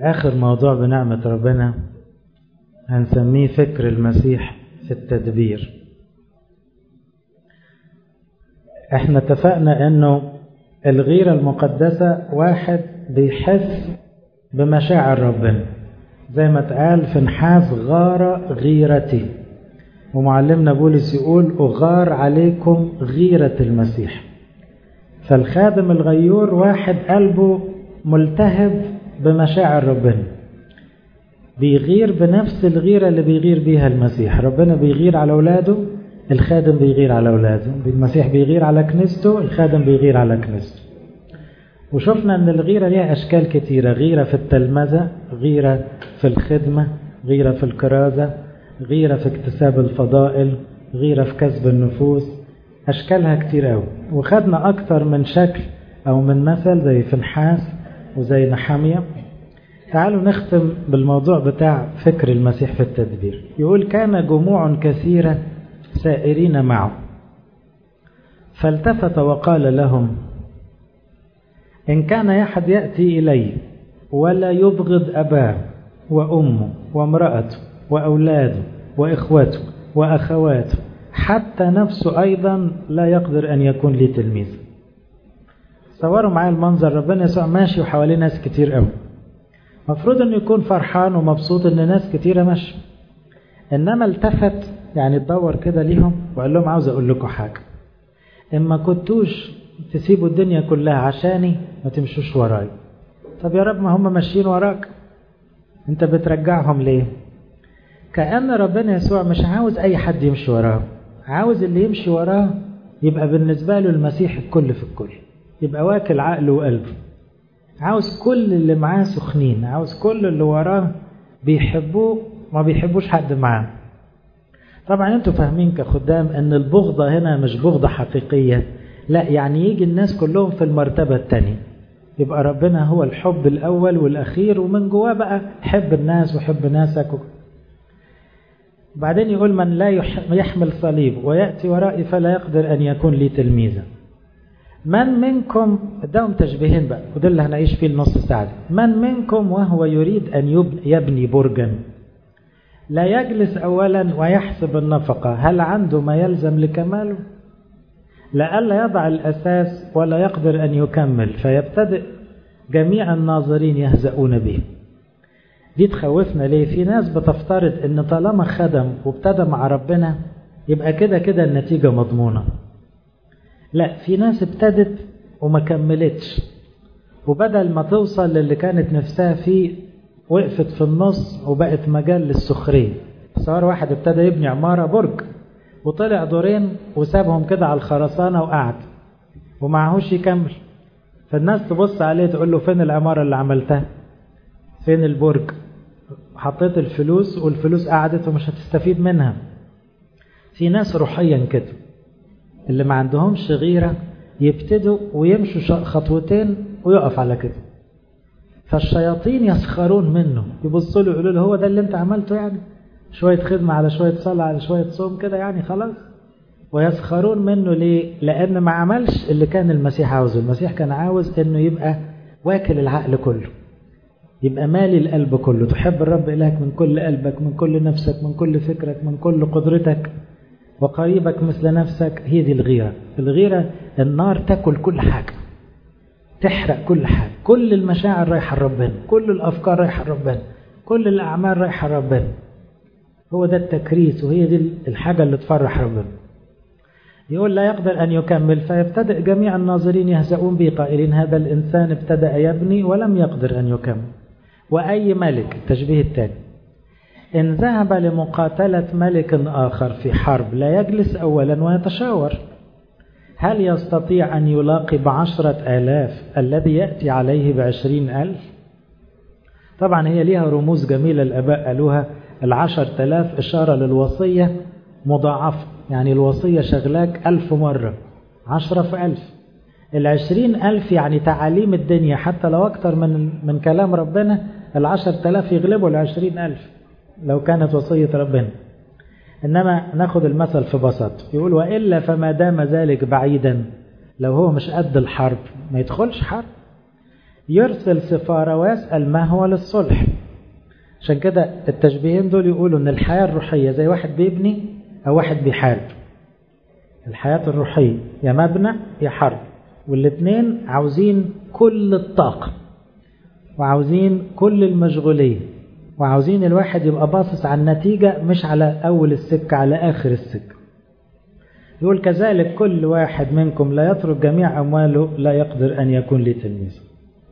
آخر موضوع بنعمة ربنا هنسميه فكر المسيح في التدبير احنا اتفقنا انه الغيرة المقدسة واحد بيحس بمشاعر ربنا زي ما اتقال في نحاس غار غيرتي ومعلمنا بولس يقول أغار عليكم غيرة المسيح فالخادم الغيور واحد قلبه ملتهب بمشاعر ربنا بيغير بنفس الغيرة اللي بيغير بيها المسيح ربنا بيغير على أولاده الخادم بيغير على أولاده المسيح بيغير على كنيسته الخادم بيغير على كنيسته وشفنا أن الغيرة ليها أشكال كتيرة غيرة في التلمذة غيرة في الخدمة غيرة في الكرازة غيرة في اكتساب الفضائل غيرة في كسب النفوس أشكالها كتير قوي وخدنا أكتر من شكل أو من مثل زي فنحاس وزي نحامية تعالوا نختم بالموضوع بتاع فكر المسيح في التدبير يقول كان جموع كثيرة سائرين معه فالتفت وقال لهم إن كان أحد يأتي إلي ولا يبغض أباه وأمه وامرأته وأولاده وإخوته وأخواته حتى نفسه أيضا لا يقدر أن يكون لي تلميذ صوروا معايا المنظر ربنا يسوع ماشي وحواليه ناس كتير قوي مفروض انه يكون فرحان ومبسوط ان ناس كتيرة ماشية انما التفت يعني تدور كده ليهم وقال لهم عاوز اقول لكم حاجة اما كنتوش تسيبوا الدنيا كلها عشاني ما تمشوش وراي طب يا رب ما هم ماشيين وراك انت بترجعهم ليه كأن ربنا يسوع مش عاوز اي حد يمشي وراه عاوز اللي يمشي وراه يبقى بالنسبة له المسيح الكل في الكل يبقى واكل عقله وقلبه عاوز كل اللي معاه سخنين عاوز كل اللي وراه بيحبوه ما بيحبوش حد معاه طبعا انتوا فاهمين كخدام ان البغضة هنا مش بغضة حقيقية لا يعني يجي الناس كلهم في المرتبة الثانية يبقى ربنا هو الحب الأول والأخير ومن جواه بقى حب الناس وحب ناسك و... بعدين يقول من لا يحمل صليب ويأتي ورائي فلا يقدر أن يكون لي تلميذا من منكم اداهم تشبيهين بقى وده اللي هنعيش فيه النص ساعة من منكم وهو يريد أن يبني برجا لا يجلس أولا ويحسب النفقة هل عنده ما يلزم لكماله لئلا يضع الأساس ولا يقدر أن يكمل فيبتدئ جميع الناظرين يهزؤون به دي تخوفنا ليه في ناس بتفترض ان طالما خدم وابتدى مع ربنا يبقى كده كده النتيجة مضمونة لا في ناس ابتدت وما كملتش وبدل ما توصل للي كانت نفسها فيه وقفت في النص وبقت مجال للسخرية صار واحد ابتدى يبني عمارة برج وطلع دورين وسابهم كده على الخرسانة وقعد ومعهوش يكمل فالناس تبص عليه تقول له فين العمارة اللي عملتها فين البرج حطيت الفلوس والفلوس قعدت ومش هتستفيد منها في ناس روحيا كده اللي ما عندهمش غيرة يبتدوا ويمشوا خطوتين ويقف على كده فالشياطين يسخرون منه يبصوا له يقولوا له هو ده اللي انت عملته يعني شوية خدمة على شوية صلاة على شوية صوم كده يعني خلاص ويسخرون منه ليه لأن ما عملش اللي كان المسيح عاوزه المسيح كان عاوز انه يبقى واكل العقل كله يبقى مالي القلب كله تحب الرب إلهك من كل قلبك من كل نفسك من كل فكرك من كل قدرتك وقريبك مثل نفسك هي دي الغيرة الغيرة النار تاكل كل حاجة تحرق كل حاجة كل المشاعر رايحة لربنا كل الأفكار رايحة لربنا كل الأعمال رايحة لربنا هو ده التكريس وهي دي الحاجة اللي تفرح ربنا يقول لا يقدر أن يكمل فيبتدئ جميع الناظرين يهزؤون به قائلين هذا الإنسان ابتدأ يبني ولم يقدر أن يكمل وأي ملك التشبيه الثاني إن ذهب لمقاتلة ملك آخر في حرب لا يجلس أولا ويتشاور هل يستطيع أن يلاقي بعشرة آلاف الذي يأتي عليه بعشرين ألف طبعا هي ليها رموز جميلة الأباء قالوها العشر تلاف إشارة للوصية مضاعفة يعني الوصية شغلاك ألف مرة عشرة في ألف العشرين ألف يعني تعاليم الدنيا حتى لو أكتر من, من كلام ربنا العشر تلاف يغلبوا العشرين ألف لو كانت وصية ربنا إنما ناخد المثل في بسط يقول وإلا فما دام ذلك بعيدا لو هو مش قد الحرب ما يدخلش حرب يرسل سفارة ويسأل ما هو للصلح عشان كده التشبيهين دول يقولوا ان الحياة الروحية زي واحد بيبني او واحد بيحارب الحياة الروحية يا مبنى يا حرب والاثنين عاوزين كل الطاقة وعاوزين كل المشغولية وعاوزين الواحد يبقى باصص على النتيجة مش على أول السكة على آخر السكة يقول كذلك كل واحد منكم لا يترك جميع أمواله لا يقدر أن يكون لي تلميذ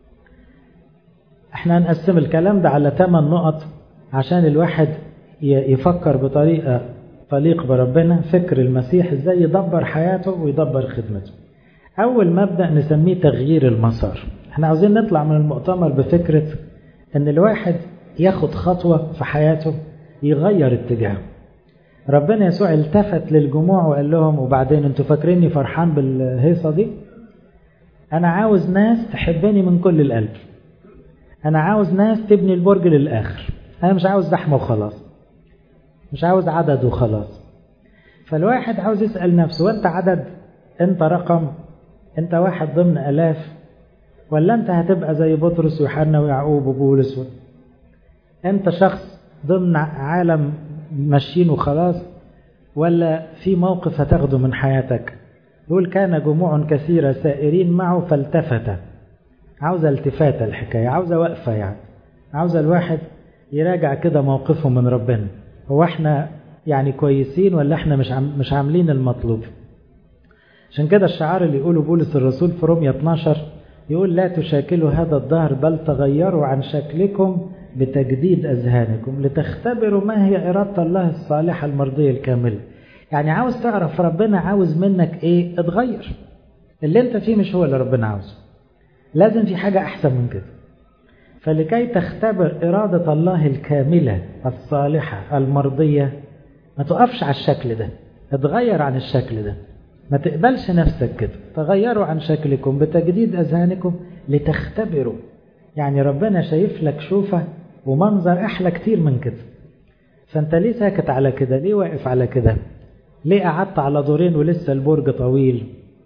احنا هنقسم الكلام ده على ثمان نقط عشان الواحد يفكر بطريقة طليق بربنا فكر المسيح ازاي يدبر حياته ويدبر خدمته أول مبدأ نسميه تغيير المسار احنا عاوزين نطلع من المؤتمر بفكرة ان الواحد ياخد خطوة في حياته يغير اتجاهه ربنا يسوع التفت للجموع وقال لهم وبعدين انتوا فاكريني فرحان بالهيصة دي انا عاوز ناس تحبني من كل القلب انا عاوز ناس تبني البرج للاخر انا مش عاوز زحمة وخلاص مش عاوز عدد وخلاص فالواحد عاوز يسأل نفسه وانت عدد انت رقم انت واحد ضمن الاف ولا انت هتبقى زي بطرس ويوحنا ويعقوب وبولس و... انت شخص ضمن عالم ماشيين وخلاص ولا في موقف هتاخده من حياتك يقول كان جموع كثيرة سائرين معه فالتفت عاوزة التفاتة الحكاية عاوزة وقفة يعني عاوزة الواحد يراجع كده موقفه من ربنا هو احنا يعني كويسين ولا احنا مش عم مش عاملين المطلوب عشان كده الشعار اللي يقوله بولس الرسول في رومية 12 يقول لا تشاكلوا هذا الدهر بل تغيروا عن شكلكم بتجديد أذهانكم لتختبروا ما هي إرادة الله الصالحة المرضية الكاملة يعني عاوز تعرف ربنا عاوز منك إيه اتغير اللي انت فيه مش هو اللي ربنا عاوزه لازم في حاجة أحسن من كده فلكي تختبر إرادة الله الكاملة الصالحة المرضية ما تقفش على الشكل ده اتغير عن الشكل ده ما تقبلش نفسك كده تغيروا عن شكلكم بتجديد أذهانكم لتختبروا يعني ربنا شايف لك شوفة ومنظر أحلى كتير من كده فأنت ليه ساكت على كده ليه واقف على كده ليه قعدت على دورين ولسه البرج طويل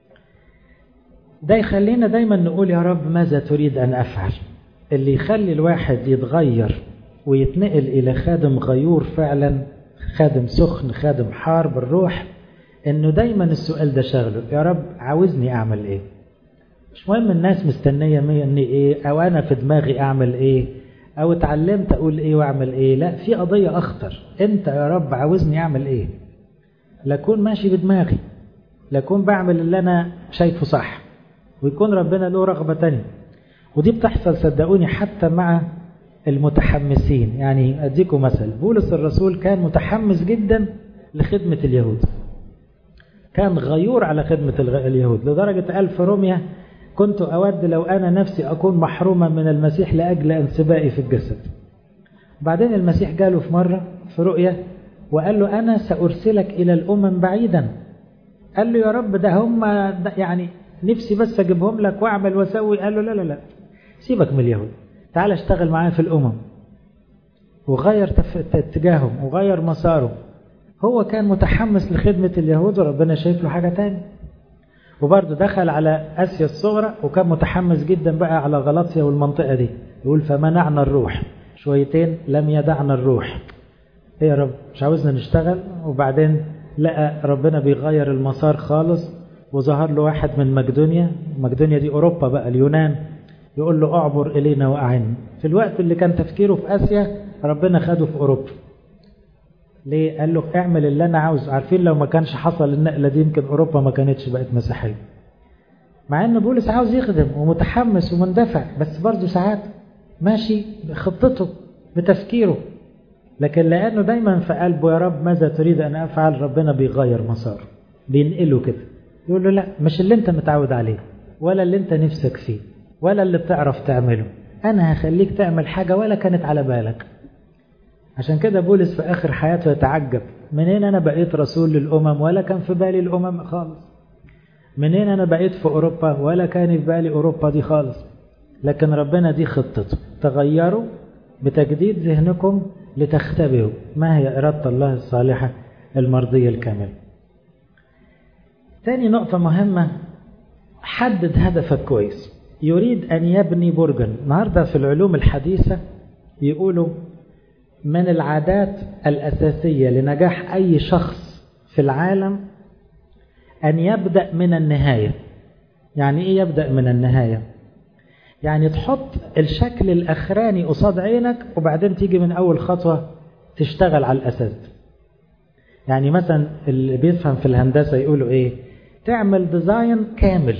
ده يخلينا دايما نقول يا رب ماذا تريد أن أفعل اللي يخلي الواحد يتغير ويتنقل إلى خادم غيور فعلا خادم سخن خادم حار بالروح انه دايما السؤال ده شغله يا رب عاوزني اعمل ايه مش مهم الناس مستنيه مني ايه او انا في دماغي اعمل ايه او اتعلمت اقول ايه واعمل ايه لا في قضيه اخطر انت يا رب عاوزني اعمل ايه لاكون ماشي بدماغي لاكون بعمل اللي انا شايفه صح ويكون ربنا له رغبه تانية ودي بتحصل صدقوني حتى مع المتحمسين يعني اديكم مثل بولس الرسول كان متحمس جدا لخدمه اليهود كان غيور على خدمة اليهود لدرجة قال في روميا كنت أود لو أنا نفسي أكون محروما من المسيح لأجل انسبائي في الجسد بعدين المسيح جاله في مرة في رؤية وقال له أنا سأرسلك إلى الأمم بعيدا قال له يا رب ده هم يعني نفسي بس أجيبهم لك وأعمل وأسوي قال له لا لا لا سيبك من اليهود تعال اشتغل معايا في الأمم وغير اتجاههم وغير مساره هو كان متحمس لخدمة اليهود وربنا شايف له حاجة تاني وبرضه دخل على آسيا الصغرى وكان متحمس جدا بقى على غلطيا والمنطقة دي يقول فمنعنا الروح شويتين لم يدعنا الروح ايه يا رب مش عاوزنا نشتغل وبعدين لقى ربنا بيغير المسار خالص وظهر له واحد من مقدونيا مقدونيا دي أوروبا بقى اليونان يقول له اعبر إلينا وأعن في الوقت اللي كان تفكيره في آسيا ربنا خده في أوروبا ليه؟ قال له اعمل اللي انا عاوزه عارفين لو ما كانش حصل النقله دي يمكن اوروبا ما كانتش بقت مسيحيه مع ان بولس عاوز يخدم ومتحمس ومندفع بس برضه ساعات ماشي بخطته بتفكيره لكن لانه دايما في قلبه يا رب ماذا تريد ان افعل ربنا بيغير مساره بينقله كده يقول له لا مش اللي انت متعود عليه ولا اللي انت نفسك فيه ولا اللي بتعرف تعمله انا هخليك تعمل حاجه ولا كانت على بالك عشان كده بولس في آخر حياته يتعجب منين أنا بقيت رسول للأمم ولا كان في بالي الأمم خالص منين أنا بقيت في أوروبا ولا كان في بالي أوروبا دي خالص لكن ربنا دي خطته تغيروا بتجديد ذهنكم لتختبروا ما هي إرادة الله الصالحة المرضية الكاملة تاني نقطة مهمة حدد هدفك كويس يريد أن يبني برجا النهاردة في العلوم الحديثة يقولوا من العادات الأساسية لنجاح أي شخص في العالم أن يبدأ من النهاية يعني إيه يبدأ من النهاية يعني تحط الشكل الأخراني قصاد عينك وبعدين تيجي من أول خطوة تشتغل على الأساس يعني مثلا اللي بيفهم في الهندسة يقولوا إيه تعمل ديزاين كامل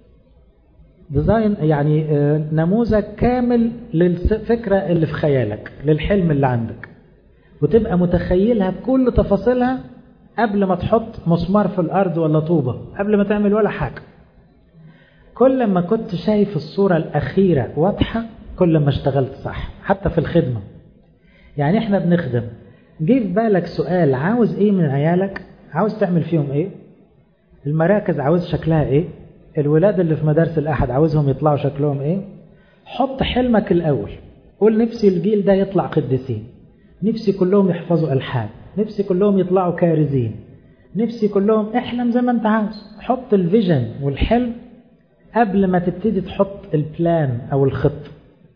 ديزاين يعني نموذج كامل للفكرة اللي في خيالك للحلم اللي عندك وتبقى متخيلها بكل تفاصيلها قبل ما تحط مسمار في الأرض ولا طوبة قبل ما تعمل ولا حاجة كل ما كنت شايف الصورة الأخيرة واضحة كل ما اشتغلت صح حتى في الخدمة يعني احنا بنخدم جه في بالك سؤال عاوز ايه من عيالك عاوز تعمل فيهم ايه المراكز عاوز شكلها ايه الولاد اللي في مدارس الأحد عاوزهم يطلعوا شكلهم ايه حط حلمك الأول قول نفسي الجيل ده يطلع قديسين نفسي كلهم يحفظوا ألحان نفسي كلهم يطلعوا كارزين نفسي كلهم احلم زي ما انت عاوز حط الفيجن والحلم قبل ما تبتدي تحط البلان او الخطه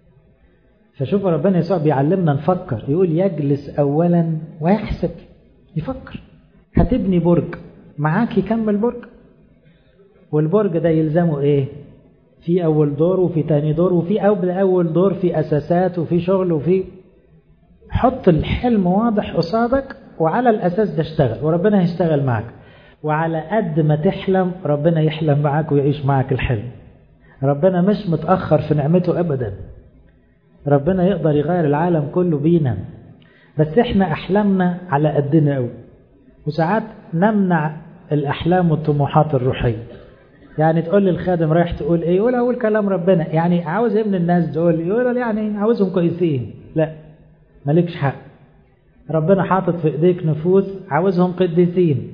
فشوف ربنا يسوع بيعلمنا نفكر يقول يجلس اولا ويحسب يفكر هتبني برج معاك يكمل برج والبرج ده يلزمه ايه في اول دور وفي تاني دور وفي اول اول دور في اساسات وفي شغل وفي حط الحلم واضح قصادك وعلى الاساس ده اشتغل وربنا هيشتغل معاك وعلى قد ما تحلم ربنا يحلم معاك ويعيش معاك الحلم ربنا مش متأخر في نعمته أبدا ربنا يقدر يغير العالم كله بينا بس احنا أحلامنا على قدنا قوي وساعات نمنع الأحلام والطموحات الروحية يعني تقول للخادم رايح تقول ايه يقول اقول كلام ربنا يعني عاوز ايه من الناس دول يقول يعني عاوزهم كويسين لا مالكش حق ربنا حاطط في ايديك نفوس عاوزهم قديسين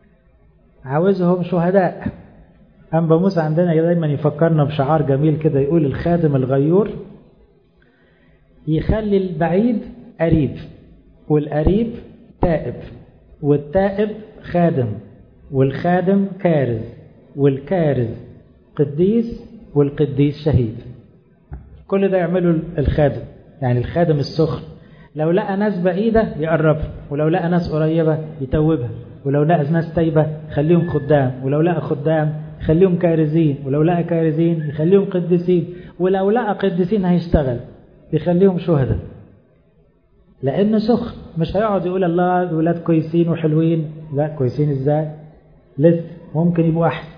عاوزهم شهداء أنبا موسى عندنا دايما يفكرنا بشعار جميل كده يقول الخادم الغيور يخلي البعيد قريب والقريب تائب والتائب خادم والخادم كارز والكارز قديس والقديس شهيد كل ده يعمله الخادم يعني الخادم السخن لو لقى ناس بعيدة يقربها ولو لقى ناس قريبة يتوبها ولو لقى ناس تايبة خليهم خدام ولو لقى خدام خليهم كارزين ولو لقى كارزين يخليهم قديسين ولو لقى قديسين هيشتغل يخليهم شهداء لأنه سخن مش هيقعد يقول الله الولاد كويسين وحلوين لا كويسين ازاي لسه ممكن يبقوا أحسن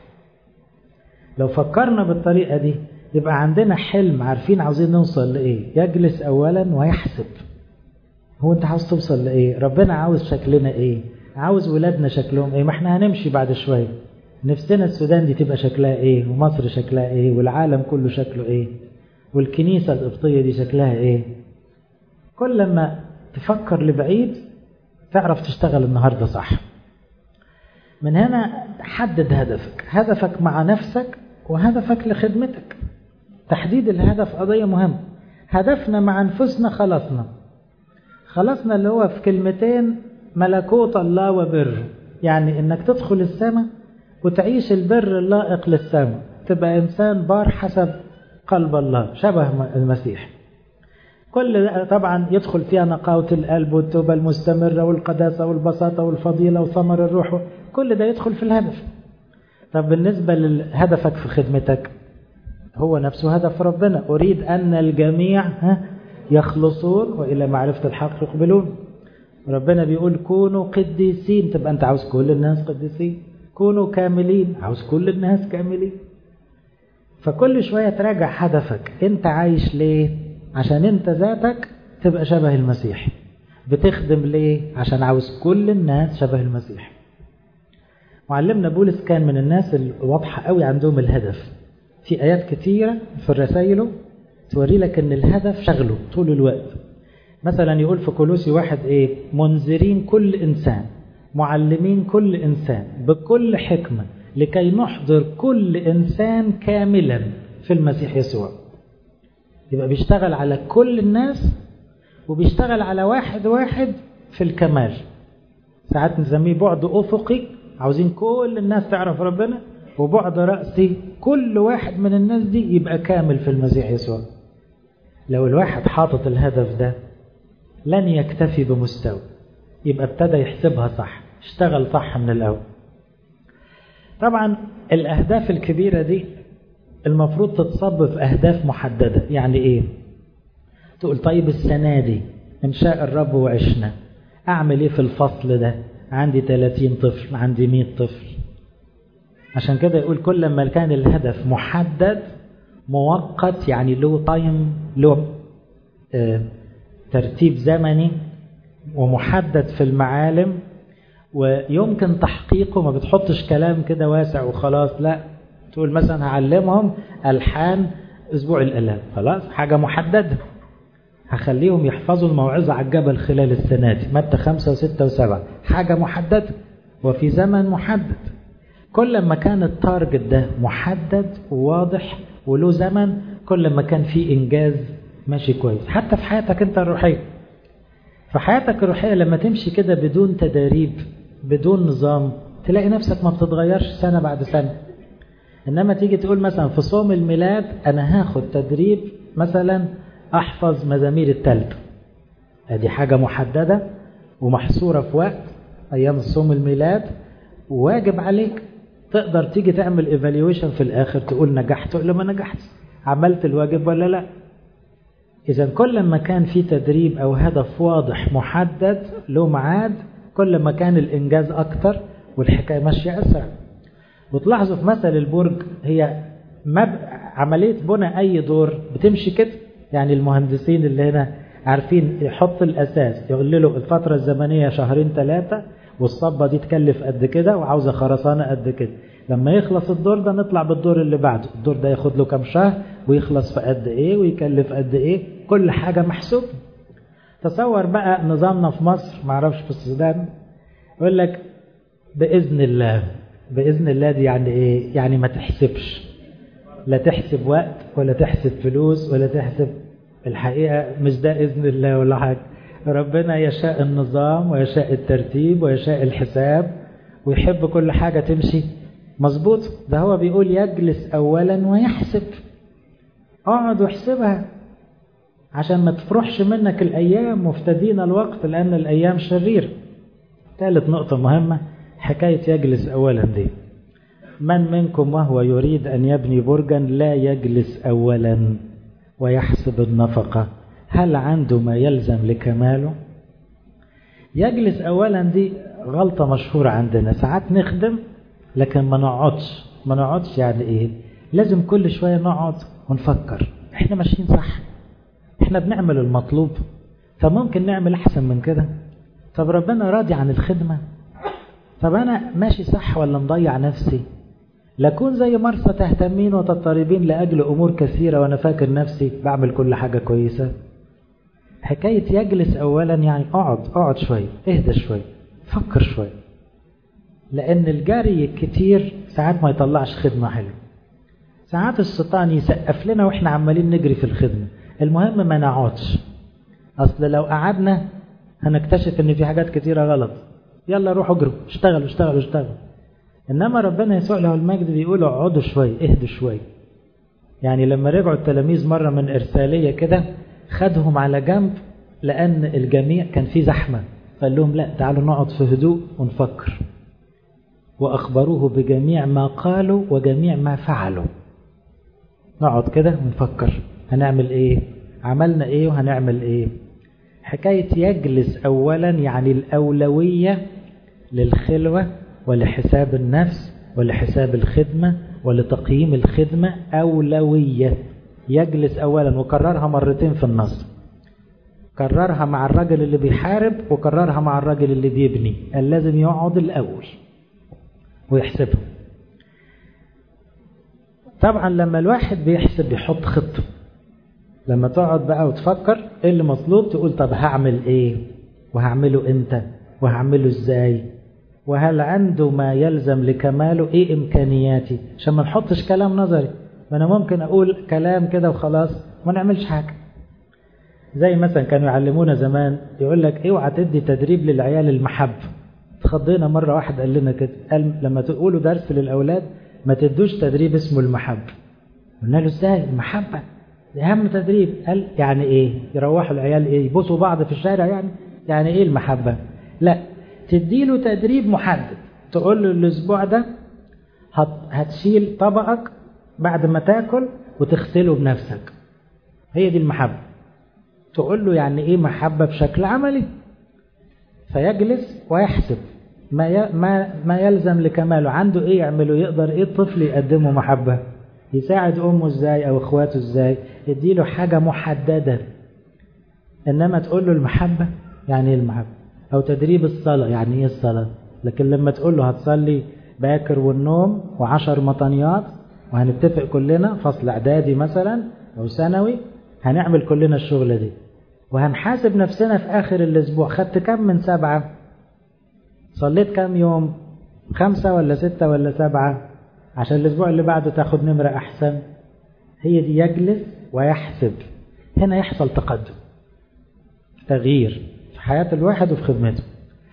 لو فكرنا بالطريقة دي يبقى عندنا حلم عارفين عاوزين نوصل لإيه يجلس أولا ويحسب هو أنت عاوز توصل لإيه ربنا عاوز شكلنا إيه عاوز ولادنا شكلهم إيه ما احنا هنمشي بعد شوية نفسنا السودان دي تبقى شكلها إيه ومصر شكلها إيه والعالم كله شكله إيه والكنيسة القبطية دي شكلها إيه كل ما تفكر لبعيد تعرف تشتغل النهاردة صح من هنا حدد هدفك هدفك مع نفسك وهدفك لخدمتك تحديد الهدف قضية مهمة هدفنا مع أنفسنا خلصنا خلصنا اللي هو في كلمتين ملكوت الله وبره يعني انك تدخل السماء وتعيش البر اللائق للسماء تبقى انسان بار حسب قلب الله شبه المسيح كل طبعا يدخل فيها نقاوة القلب والتوبة المستمرة والقداسة والبساطة والفضيلة وثمر الروح كل ده يدخل في الهدف طب بالنسبة لهدفك في خدمتك هو نفسه هدف ربنا أريد أن الجميع يخلصون وإلى معرفة الحق يقبلون ربنا بيقول كونوا قديسين تبقى أنت عاوز كل الناس قديسين كونوا كاملين عاوز كل الناس كاملين فكل شوية تراجع هدفك أنت عايش ليه عشان أنت ذاتك تبقى شبه المسيح بتخدم ليه عشان عاوز كل الناس شبه المسيح معلمنا بولس كان من الناس الواضحة قوي عندهم الهدف في آيات كتيرة في رسائله توري لك ان الهدف شغله طول الوقت مثلا يقول في كولوسي واحد ايه منذرين كل انسان معلمين كل انسان بكل حكمة لكي نحضر كل انسان كاملا في المسيح يسوع يبقى بيشتغل على كل الناس وبيشتغل على واحد واحد في الكمال ساعات نسميه بعد افقي عاوزين كل الناس تعرف ربنا وبعد رأسي كل واحد من الناس دي يبقى كامل في المسيح يسوع لو الواحد حاطط الهدف ده لن يكتفي بمستوى يبقى ابتدى يحسبها صح اشتغل صح من الأول طبعا الأهداف الكبيرة دي المفروض تتصب في أهداف محددة يعني إيه تقول طيب السنة دي إن شاء الرب وعشنا أعمل إيه في الفصل ده عندي 30 طفل عندي 100 طفل عشان كده يقول كل ما كان الهدف محدد مؤقت يعني له تايم له اه ترتيب زمني ومحدد في المعالم ويمكن تحقيقه ما بتحطش كلام كده واسع وخلاص لا تقول مثلا هعلمهم ألحان أسبوع الآلام خلاص حاجة محددة هخليهم يحفظوا الموعظة على الجبل خلال السنة دي متى خمسة وستة وسبعة حاجة محددة وفي زمن محدد كل ما كان التارجت ده محدد وواضح وله زمن كل ما كان في إنجاز ماشي كويس حتى في حياتك أنت الروحية في حياتك الروحية لما تمشي كده بدون تداريب بدون نظام تلاقي نفسك ما بتتغيرش سنة بعد سنة إنما تيجي تقول مثلا في صوم الميلاد أنا هاخد تدريب مثلا أحفظ مزامير التلت هذه حاجة محددة ومحصورة في وقت أيام الصوم الميلاد وواجب عليك تقدر تيجي تعمل ايفالويشن في الآخر تقول نجحت ولا ما نجحت عملت الواجب ولا لا إذا كل ما كان في تدريب أو هدف واضح محدد له ميعاد كل ما كان الإنجاز أكتر والحكاية ماشية أسرع وتلاحظوا في مثل البرج هي مب... عملية بناء أي دور بتمشي كده يعني المهندسين اللي هنا عارفين يحط الأساس يقول له الفترة الزمنية شهرين ثلاثة والصبة دي تكلف قد كده وعاوزة خرسانة قد كده لما يخلص الدور ده نطلع بالدور اللي بعده الدور ده ياخد له كام شهر ويخلص في قد ايه ويكلف قد ايه كل حاجة محسوب تصور بقى نظامنا في مصر معرفش في السودان يقول لك بإذن الله بإذن الله دي يعني ايه يعني ما تحسبش لا تحسب وقت ولا تحسب فلوس ولا تحسب الحقيقة مش ده إذن الله ولا حاجة ربنا يشاء النظام ويشاء الترتيب ويشاء الحساب ويحب كل حاجة تمشي مظبوط ده هو بيقول يجلس أولا ويحسب اقعد واحسبها عشان ما تفرحش منك الأيام مفتدين الوقت لأن الأيام شرير ثالث نقطة مهمة حكاية يجلس أولا دي من منكم وهو يريد أن يبني برجا لا يجلس أولا ويحسب النفقة هل عنده ما يلزم لكماله يجلس أولا دي غلطة مشهورة عندنا ساعات نخدم لكن ما نقعدش ما نقعدش يعني ايه لازم كل شوية نقعد ونفكر احنا ماشيين صح احنا بنعمل المطلوب فممكن نعمل احسن من كده طب ربنا راضي عن الخدمة طب انا ماشي صح ولا مضيع نفسي لكون زي مرسى تهتمين وتضطربين لأجل أمور كثيرة وأنا فاكر نفسي بعمل كل حاجة كويسة حكاية يجلس أولا يعني اقعد اقعد شوية اهدى شوية فكر شوية لأن الجري الكتير ساعات ما يطلعش خدمة حلوة ساعات الشيطان يسقف لنا واحنا عمالين نجري في الخدمة المهم ما نقعدش أصل لو قعدنا هنكتشف ان في حاجات كتيرة غلط يلا روحوا اجروا اشتغلوا اشتغلوا اشتغلوا انما ربنا يسوع له المجد بيقول اقعدوا شوية اهدوا شوية يعني لما رجعوا التلاميذ مرة من إرسالية كده خدهم على جنب لأن الجميع كان في زحمة قال لهم لا تعالوا نقعد في هدوء ونفكر وأخبروه بجميع ما قالوا وجميع ما فعلوا نقعد كده ونفكر هنعمل ايه عملنا ايه وهنعمل ايه حكاية يجلس أولا يعني الأولوية للخلوة ولحساب النفس ولحساب الخدمة ولتقييم الخدمة أولوية يجلس أولا وكررها مرتين في النص كررها مع الرجل اللي بيحارب وكررها مع الرجل اللي بيبني قال لازم يقعد الأول ويحسبهم طبعا لما الواحد بيحسب بيحط خطة لما تقعد بقى وتفكر ايه اللي مطلوب تقول طب هعمل ايه وهعمله امتى وهعمله ازاي وهل عنده ما يلزم لكماله ايه امكانياتي عشان ما نحطش كلام نظري ما انا ممكن اقول كلام كده وخلاص ما نعملش حاجة زي مثلا كانوا يعلمونا زمان يقول لك اوعى تدي تدريب للعيال المحب اتخضينا مرة واحد قال لنا كده قال لما تقولوا درس للأولاد ما تدوش تدريب اسمه المحبة قلنا له ازاي المحبة ده أهم تدريب قال يعني إيه يروحوا العيال إيه يبوسوا بعض في الشارع يعني يعني إيه المحبة لا تديله تدريب محدد تقول له الأسبوع ده هتشيل طبقك بعد ما تاكل وتغسله بنفسك هي دي المحبة تقول له يعني ايه محبة بشكل عملي فيجلس ويحسب ما ما ما يلزم لكماله عنده ايه يعمله يقدر ايه الطفل يقدمه محبة يساعد امه ازاي او اخواته ازاي يديله حاجة محددة انما تقول له المحبة يعني ايه المحبة او تدريب الصلاة يعني ايه الصلاة لكن لما تقول له هتصلي باكر والنوم وعشر مطنيات وهنتفق كلنا فصل اعدادي مثلا او ثانوي هنعمل كلنا الشغلة دي وهنحاسب نفسنا في آخر الأسبوع خدت كم من سبعة صليت كم يوم خمسة ولا ستة ولا سبعة عشان الأسبوع اللي بعده تاخد نمرة أحسن هي دي يجلس ويحسب هنا يحصل تقدم تغيير في حياة الواحد وفي خدمته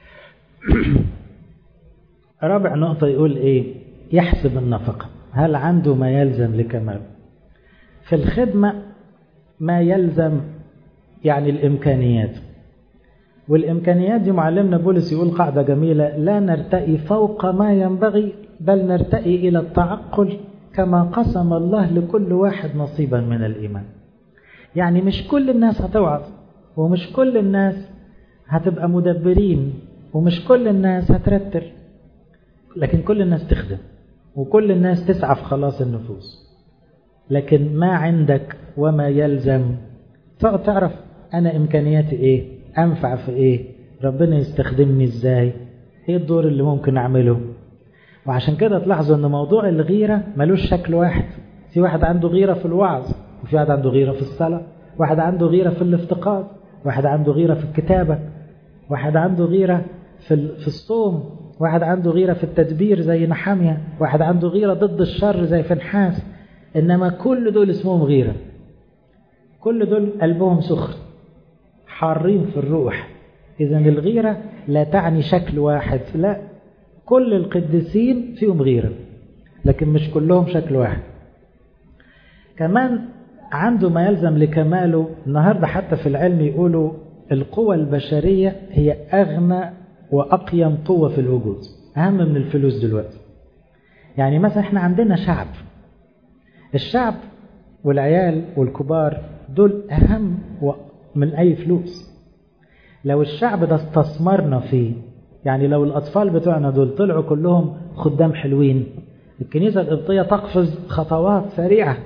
رابع نقطة يقول إيه يحسب النفقة هل عنده ما يلزم لكمال في الخدمة ما يلزم يعني الإمكانيات والإمكانيات دي معلمنا بولس يقول قاعدة جميلة لا نرتقي فوق ما ينبغي بل نرتقي إلى التعقل كما قسم الله لكل واحد نصيبا من الإيمان يعني مش كل الناس هتوعظ ومش كل الناس هتبقى مدبرين ومش كل الناس هترتل لكن كل الناس تخدم وكل الناس تسعى في خلاص النفوس لكن ما عندك وما يلزم تقعد تعرف أنا إمكانياتي إيه أنفع في إيه ربنا يستخدمني إزاي إيه الدور اللي ممكن أعمله وعشان كده تلاحظوا أن موضوع الغيرة ملوش شكل واحد في واحد عنده غيرة في الوعظ وفي واحد عنده غيرة في الصلاة واحد عنده غيرة في الافتقاد واحد عنده غيرة في الكتابة واحد عنده غيرة في في الصوم واحد عنده غيرة في التدبير زي نحامية واحد عنده غيرة ضد الشر زي فنحاس إنما كل دول اسمهم غيرة كل دول قلبهم سخن حارين في الروح إذا الغيرة لا تعني شكل واحد لا كل القديسين فيهم غيرة لكن مش كلهم شكل واحد كمان عنده ما يلزم لكماله النهاردة حتى في العلم يقولوا القوى البشرية هي أغنى وأقيم قوة في الوجود أهم من الفلوس دلوقتي يعني مثلا احنا عندنا شعب الشعب والعيال والكبار دول أهم من أي فلوس لو الشعب ده استثمرنا فيه يعني لو الأطفال بتوعنا دول طلعوا كلهم خدام حلوين الكنيسة القبطية تقفز خطوات سريعة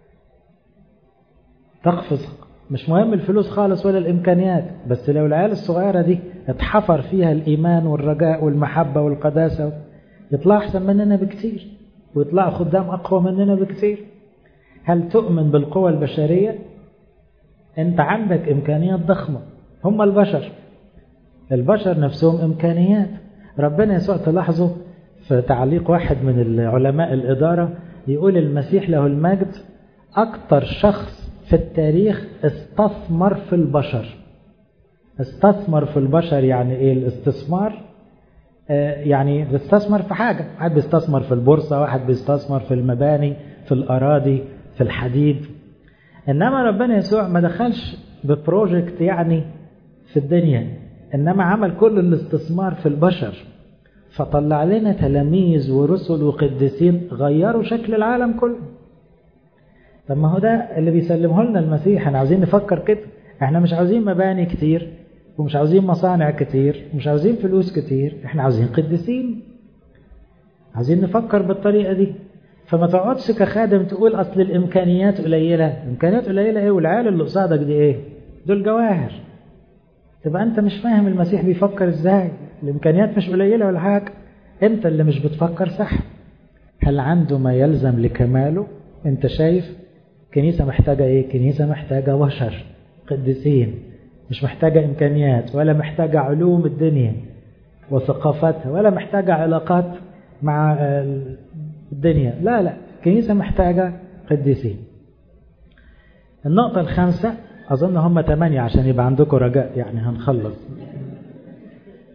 تقفز مش مهم الفلوس خالص ولا الإمكانيات بس لو العيال الصغيرة دي اتحفر فيها الإيمان والرجاء والمحبة والقداسة يطلع أحسن مننا بكتير ويطلعوا خدام أقوى مننا بكتير هل تؤمن بالقوى البشرية أنت عندك إمكانيات ضخمة هم البشر البشر نفسهم إمكانيات ربنا يسوع تلاحظوا في تعليق واحد من العلماء الإدارة يقول المسيح له المجد أكتر شخص في التاريخ استثمر في البشر استثمر في البشر يعني ايه الاستثمار آه يعني بيستثمر في حاجة واحد بيستثمر في البورصة واحد بيستثمر في المباني في الأراضي في الحديد إنما ربنا يسوع ما دخلش ببروجكت يعني في الدنيا إنما عمل كل الاستثمار في البشر فطلع لنا تلاميذ ورسل وقديسين غيروا شكل العالم كله طب ما هو ده اللي بيسلمه لنا المسيح احنا عاوزين نفكر كده احنا مش عاوزين مباني كتير ومش عاوزين مصانع كتير ومش عاوزين فلوس كتير احنا عاوزين قديسين عاوزين نفكر بالطريقة دي فما تقعدش كخادم تقول اصل الامكانيات قليلة امكانيات قليلة ايه والعيال اللي قصادك دي ايه دول جواهر تبقى انت مش فاهم المسيح بيفكر ازاي الامكانيات مش قليلة ولا حاجة انت اللي مش بتفكر صح هل عنده ما يلزم لكماله انت شايف كنيسة محتاجة ايه كنيسة محتاجة بشر قديسين مش محتاجة إمكانيات ولا محتاجة علوم الدنيا وثقافتها ولا محتاجة علاقات مع الدنيا لا لا كنيسة محتاجة قديسين النقطة الخامسة أظن هم ثمانية عشان يبقى عندكم رجاء يعني هنخلص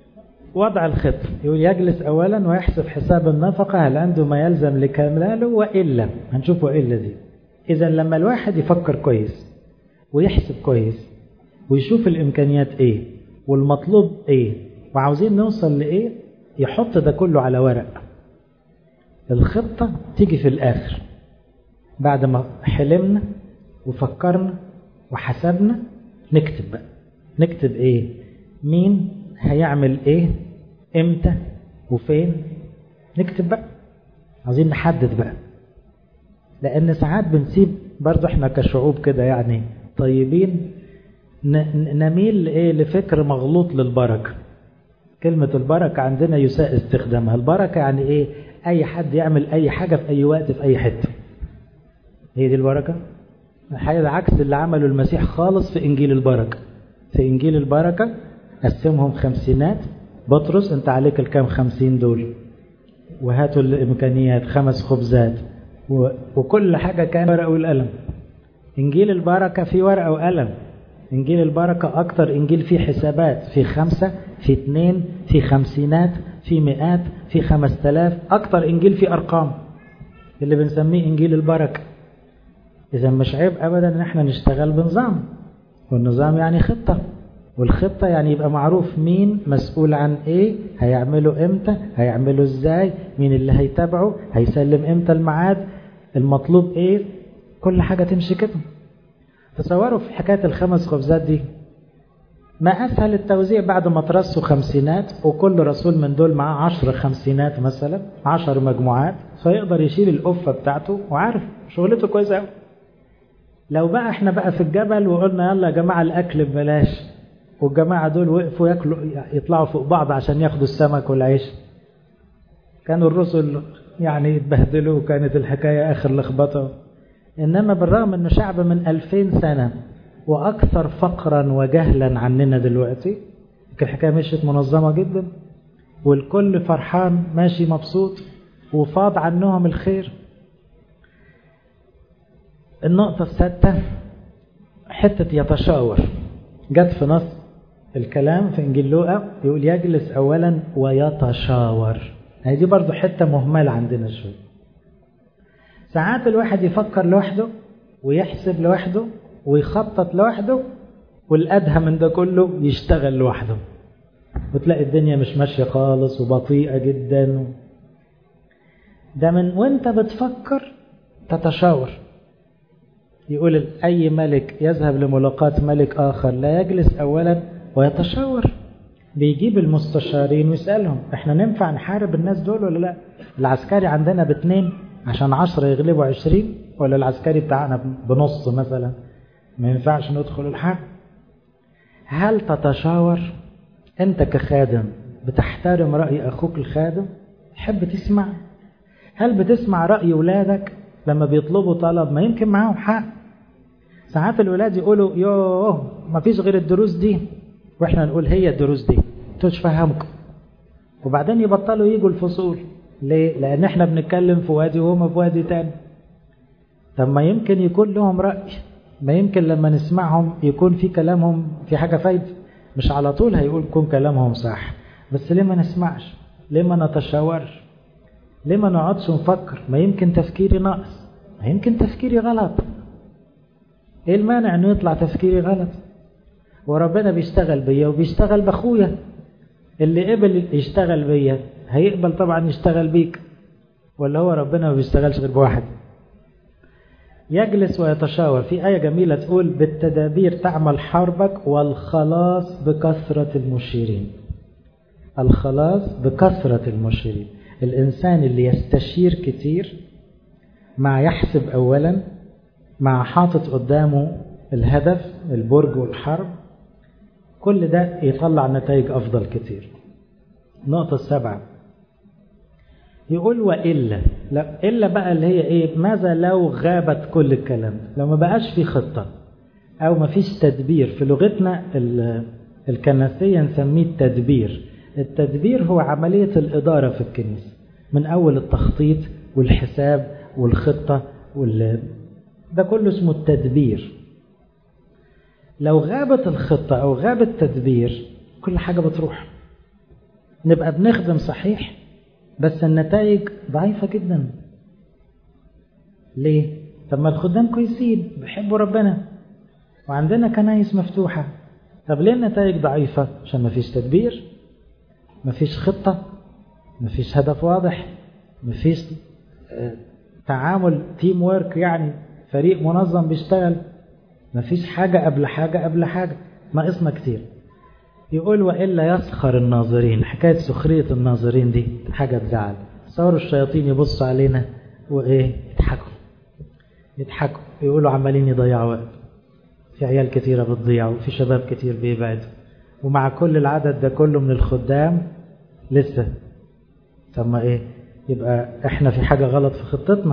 وضع الخطة يقول يجلس أولا ويحسب حساب النفقة هل عنده ما يلزم لكماله وإلا هنشوف وإلا دي إذا لما الواحد يفكر كويس ويحسب كويس ويشوف الإمكانيات إيه والمطلوب إيه وعاوزين نوصل لإيه يحط ده كله على ورق الخطة تيجي في الآخر بعد ما حلمنا وفكرنا وحسبنا نكتب بقى نكتب إيه مين هيعمل إيه إمتى وفين نكتب بقى عاوزين نحدد بقى لأن ساعات بنسيب برضو احنا كشعوب كده يعني طيبين نميل لإيه لفكر مغلوط للبركة كلمة البركة عندنا يساء استخدامها البركة يعني إيه أي حد يعمل أي حاجة في أي وقت في أي حتة هي دي البركة الحقيقة عكس اللي عمله المسيح خالص في إنجيل البركة في إنجيل البركة قسمهم خمسينات بطرس أنت عليك الكام خمسين دول وهاتوا الإمكانيات خمس خبزات و... وكل حاجة كان ورقة والقلم إنجيل البركة في ورقة وقلم إنجيل البركة أكتر إنجيل فيه حسابات في خمسة في اتنين في خمسينات في مئات في خمس تلاف أكتر إنجيل فيه أرقام اللي بنسميه إنجيل البركة إذا مش عيب أبدا إن احنا نشتغل بنظام والنظام يعني خطة والخطة يعني يبقى معروف مين مسؤول عن ايه هيعمله امتى هيعمله ازاي مين اللي هيتابعه هيسلم امتى الميعاد المطلوب ايه كل حاجة تمشي كده تصوروا في حكاية الخمس خبزات دي ما أسهل التوزيع بعد ما ترصوا خمسينات وكل رسول من دول معاه عشر خمسينات مثلا عشر مجموعات فيقدر يشيل القفة بتاعته وعارف شغلته كويسة قوي لو بقى احنا بقى في الجبل وقلنا يلا يا جماعة الأكل ببلاش والجماعة دول وقفوا ياكلوا يطلعوا فوق بعض عشان ياخدوا السمك والعيش كانوا الرسل يعني يتبهدلوا وكانت الحكاية آخر لخبطة إنما بالرغم أنه شعب من ألفين سنة وأكثر فقرا وجهلا عننا دلوقتي الحكاية مشيت منظمة جدا والكل فرحان ماشي مبسوط وفاض عنهم الخير النقطة السادسة حتة يتشاور جت في نص الكلام في إنجيل لوقا يقول يجلس أولا ويتشاور هي دي برضو حتة مهملة عندنا شوية ساعات الواحد يفكر لوحده ويحسب لوحده ويخطط لوحده والأدهى من ده كله يشتغل لوحده وتلاقي الدنيا مش ماشية خالص وبطيئة جدا ده من وانت بتفكر تتشاور يقول أي ملك يذهب لملاقاة ملك آخر لا يجلس أولا ويتشاور بيجيب المستشارين ويسألهم احنا ننفع نحارب الناس دول ولا لا العسكري عندنا باتنين عشان عشرة يغلبوا عشرين ولا العسكري بتاعنا بنص مثلا ما ينفعش ندخل الحرب هل تتشاور انت كخادم بتحترم رأي أخوك الخادم تحب تسمع هل بتسمع رأي ولادك لما بيطلبوا طلب ما يمكن معاهم حق ساعات الولاد يقولوا يوه ما فيش غير الدروس دي واحنا نقول هي الدروس دي مش فهمكم وبعدين يبطلوا يجوا الفصول ليه لان احنا بنتكلم في وادي وهم في وادي تاني طب ما يمكن يكون لهم رأي ما يمكن لما نسمعهم يكون في كلامهم في حاجة فايدة مش على طول هيقول يكون كلامهم صح بس ليه ما نسمعش ليه ما نتشاورش ليه ما نقعدش نفكر ما يمكن تفكيري ناقص ما يمكن تفكيري غلط ايه المانع انه يطلع تفكيري غلط وربنا بيشتغل بيا وبيشتغل باخويا اللي قبل يشتغل بيا هيقبل طبعا يشتغل بيك ولا هو ربنا ما بيشتغلش غير بواحد يجلس ويتشاور في آية جميلة تقول بالتدابير تعمل حربك والخلاص بكثرة المشيرين الخلاص بكثرة المشيرين الإنسان اللي يستشير كتير مع يحسب أولا مع حاطط قدامه الهدف البرج والحرب كل ده يطلع نتائج أفضل كتير النقطة السابعة يقول وإلا لا إلا بقى اللي هي إيه ماذا لو غابت كل الكلام لو ما بقاش في خطة أو ما فيش تدبير في لغتنا الكنسية نسميه التدبير التدبير هو عملية الإدارة في الكنيسة من أول التخطيط والحساب والخطة وال... ده كله اسمه التدبير لو غابت الخطة أو غاب التدبير كل حاجة بتروح نبقى بنخدم صحيح بس النتائج ضعيفة جدا ليه؟ طب ما الخدام كويسين بيحبوا ربنا وعندنا كنايس مفتوحة طب ليه النتائج ضعيفة؟ عشان ما فيش تدبير ما فيش خطة ما فيش هدف واضح ما فيش تعامل تيم وورك يعني فريق منظم بيشتغل ما فيش حاجة قبل حاجة قبل حاجة ناقصنا كتير يقول وإلا يسخر الناظرين حكاية سخرية الناظرين دي حاجة تزعل صاروا الشياطين يبصوا علينا وإيه يضحكوا يضحكوا يقولوا عمالين يضيعوا وقت في عيال كتيرة بتضيع وفي شباب كتير بيبعدوا ومع كل العدد ده كله من الخدام لسه طب ما ايه يبقى احنا في حاجة غلط في خطتنا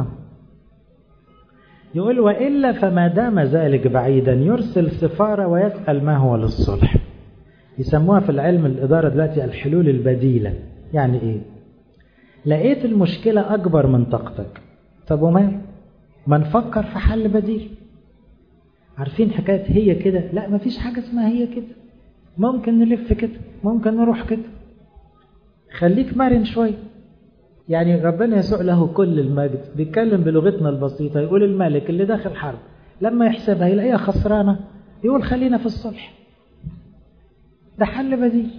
يقول وإلا فما دام ذلك بعيدا يرسل سفارة ويسأل ما هو للصلح يسموها في العلم الإدارة دلوقتي الحلول البديلة يعني إيه لقيت المشكلة أكبر من طاقتك طب ومال ما نفكر في حل بديل عارفين حكاية هي كده لا مفيش حاجة اسمها هي كده ممكن نلف كده ممكن نروح كده خليك مرن شوية يعني ربنا يسوع له كل المجد بيتكلم بلغتنا البسيطة يقول الملك اللي داخل حرب لما يحسبها يلاقيها خسرانة يقول خلينا في الصلح ده حل بديل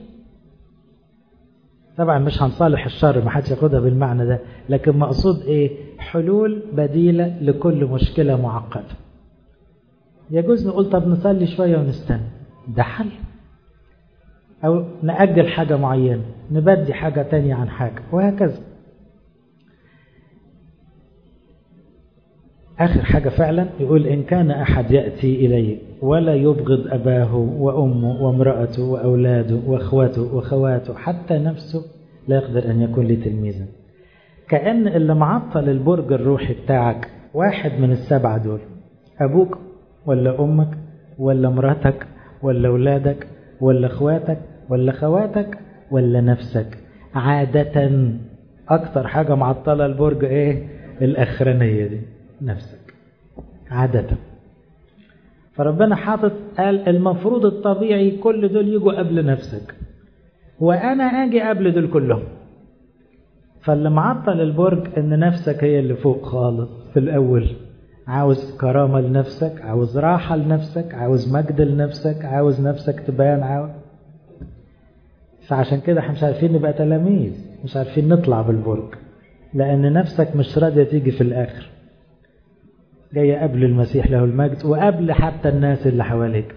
طبعا مش هنصالح الشر ما حدش ياخدها بالمعنى ده لكن مقصود ايه حلول بديلة لكل مشكلة معقدة يجوز نقول طب نصلي شوية ونستنى ده حل أو نأجل حاجة معينة نبدي حاجة تانية عن حاجة وهكذا آخر حاجة فعلا يقول إن كان أحد يأتي إلي ولا يبغض أباه وأمه وامرأته وأولاده وأخواته وخواته حتى نفسه لا يقدر أن يكون لي تلميذا كأن اللي معطل البرج الروحي بتاعك واحد من السبعة دول أبوك ولا أمك ولا مراتك ولا أولادك ولا أخواتك ولا خواتك ولا نفسك عادة أكتر حاجة معطلة البرج إيه الأخرانية دي نفسك عادة فربنا حاطط قال المفروض الطبيعي كل دول يجوا قبل نفسك وأنا أجي قبل دول كلهم فاللي معطل البرج إن نفسك هي اللي فوق خالص في الأول عاوز كرامة لنفسك عاوز راحة لنفسك عاوز مجد لنفسك عاوز نفسك تبان عاوز فعشان كده احنا مش عارفين نبقى تلاميذ مش عارفين نطلع بالبرج لأن نفسك مش راضية تيجي في الآخر جاية قبل المسيح له المجد وقبل حتى الناس اللي حواليك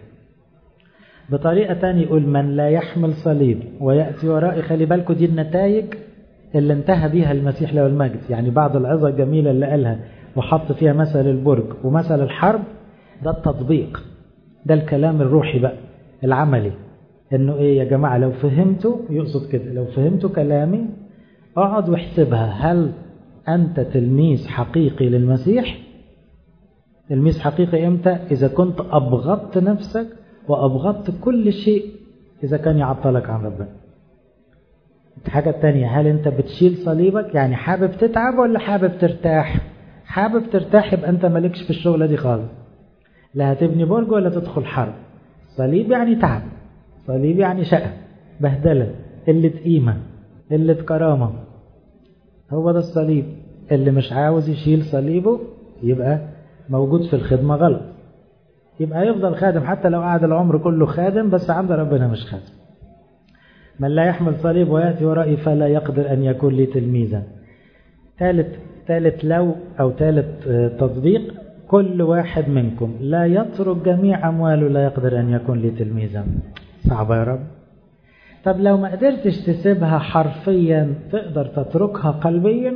بطريقة تانية يقول من لا يحمل صليب ويأتي ورائي خلي بالكم دي النتائج اللي انتهى بيها المسيح له المجد يعني بعض العظة الجميلة اللي قالها وحط فيها مثل البرج ومثل الحرب ده التطبيق ده الكلام الروحي بقى العملي انه ايه يا جماعة لو فهمتوا يقصد كده لو فهمتوا كلامي اقعد واحسبها هل انت تلميذ حقيقي للمسيح تلميذ حقيقي امتى اذا كنت ابغضت نفسك وابغضت كل شيء اذا كان يعطلك عن ربنا الحاجة التانية هل انت بتشيل صليبك يعني حابب تتعب ولا حابب ترتاح حابب ترتاح يبقى انت مالكش في الشغلة دي خالص لا هتبني برج ولا تدخل حرب صليب يعني تعب صليب يعني شقة بهدلة قلة قيمة قلة كرامة هو ده الصليب اللي مش عاوز يشيل صليبه يبقى موجود في الخدمة غلط يبقى يفضل خادم حتى لو قعد العمر كله خادم بس عند ربنا مش خادم من لا يحمل صليب ويأتي ورائي فلا يقدر أن يكون لي تلميذا ثالث ثالث لو أو ثالث تطبيق كل واحد منكم لا يترك جميع أمواله لا يقدر أن يكون لي تلميذا صعبة يا رب طب لو ما قدرتش تسيبها حرفيا تقدر تتركها قلبيا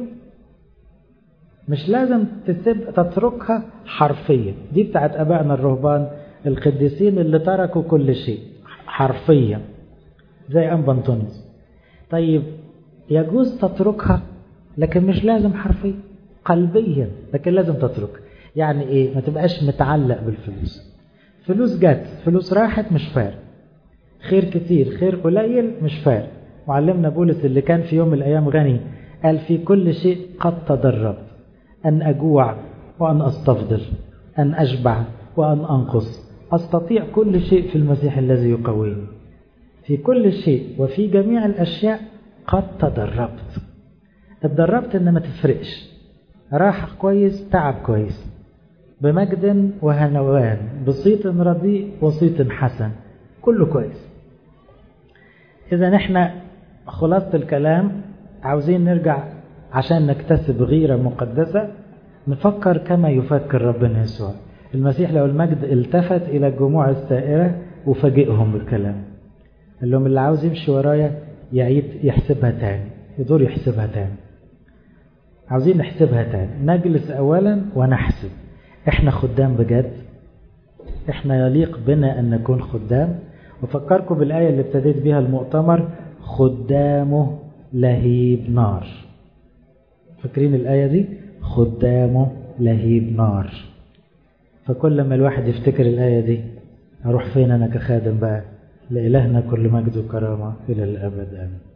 مش لازم تسيب تتركها حرفيا دي بتاعت أبائنا الرهبان القديسين اللي تركوا كل شيء حرفيا زي أنبا أنطونيوس طيب يجوز تتركها لكن مش لازم حرفيا قلبيا لكن لازم تترك يعني ايه ما تبقاش متعلق بالفلوس فلوس جت فلوس راحت مش فارق خير كتير خير قليل مش فارق معلمنا بولس اللي كان في يوم من الأيام غني قال في كل شيء قد تدربت أن أجوع وأن أستفضل أن أشبع وأن أنقص أستطيع كل شيء في المسيح الذي يقويني في كل شيء وفي جميع الأشياء قد تدربت اتدربت ان ما تفرقش راحة كويس تعب كويس بمجد وهنوان بصيت رديء وصيت حسن كله كويس إذا احنا خلاصة الكلام عاوزين نرجع عشان نكتسب غيرة مقدسة نفكر كما يفكر ربنا يسوع المسيح لو المجد التفت إلى الجموع السائرة وفاجئهم بالكلام قال لهم اللي عاوز يمشي ورايا يعيد يحسبها تاني يدور يحسبها تاني عاوزين نحسبها تاني نجلس أولا ونحسب احنا خدام بجد احنا يليق بنا أن نكون خدام وفكركم بالآية اللي ابتديت بها المؤتمر خدامه لهيب نار فاكرين الآية دي خدامه لهيب نار فكل ما الواحد يفتكر الآية دي أروح فين أنا كخادم بقى لإلهنا كل مجد وكرامة إلى الأبد آمين